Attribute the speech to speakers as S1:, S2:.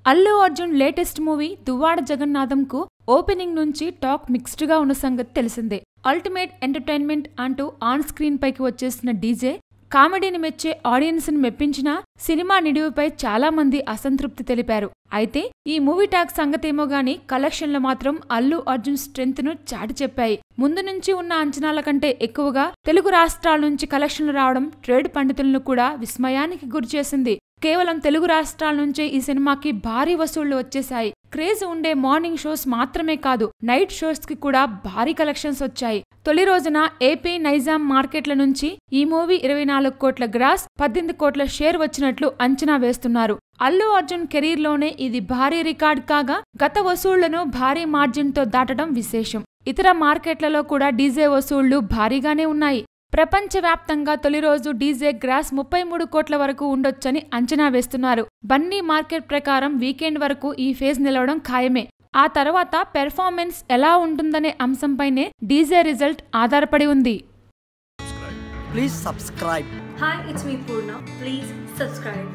S1: Allu Arjun latest movie Duvvada జగన్నాథంకు opening నుంచి talk mixed గా ఉన్న సంగతి తెలిసిందే అల్టిమేట్ ఎంటర్టైన్మెంట్ అంటూ ఆన్ స్క్రీన్ పైకి వచ్చేసిన డీజే కామెడీని మెచ్చే ఆడియన్స్ ని మెప్పించినా సినిమా నిడివిపై చాలా మంది అసంతృప్తి తెలిపారు అయితే ఈ మూవీ టాక్ సంగతేమో గాని కలెక్షన్లు మాత్రం అల్లు అర్జున్ స్ట్రెంత్ ను చాటి చెప్పాయి ముందు నుంచి ఉన్న అంచనాల కంటే ఎక్కువగా తెలుగు రాష్ట్రాల నుంచి కలెక్షన్లు రావడం ట్రేడ్ పండితులను కూడా విస్మయానికి గురిచేసింది కేవలం తెలుగు రాష్ట్రాల నుంచే ఈ సినిమాకి భారీ వసూళ్లు వచ్చేశాయి క్రేజ్ ఉండే మార్నింగ్ షోస్ మాత్రమే కాదు నైట్ షోస్ కి కూడా భారీ కలెక్షన్స్ వచ్చాయి తొలి రోజున ఏపీ నైజాం మార్కెట్ల నుంచి ఈ మూవీ ఇరవై నాలుగు కోట్ల గ్రాస్ పద్దెనిమిది కోట్ల షేర్ వచ్చినట్లు అంచనా వేస్తున్నారు అల్లు అర్జున్ కెరీర్ లోనే ఇది భారీ రికార్డ్ కాగా గత వసూళ్లను భారీ మార్జిన్ తో దాటడం విశేషం ఇతర మార్కెట్లలో కూడా డీజే వసూళ్లు భారీగానే ఉన్నాయి ప్రపంచవ్యాప్తంగా తొలి రోజు డీజే గ్రాస్ ముప్పై మూడు కోట్ల వరకు ఉండొచ్చని అంచనా వేస్తున్నారు బన్నీ మార్కెట్ ప్రకారం వీకెండ్ వరకు ఈ ఫేజ్ నిలవడం ఖాయమే ఆ తర్వాత పెర్ఫార్మెన్స్ ఎలా ఉంటుందనే అంశంపైనే డీజే రిజల్ట్ ఆధారపడి ఉంది
S2: Please subscribe.
S3: Hi, it's me Purna. Please subscribe.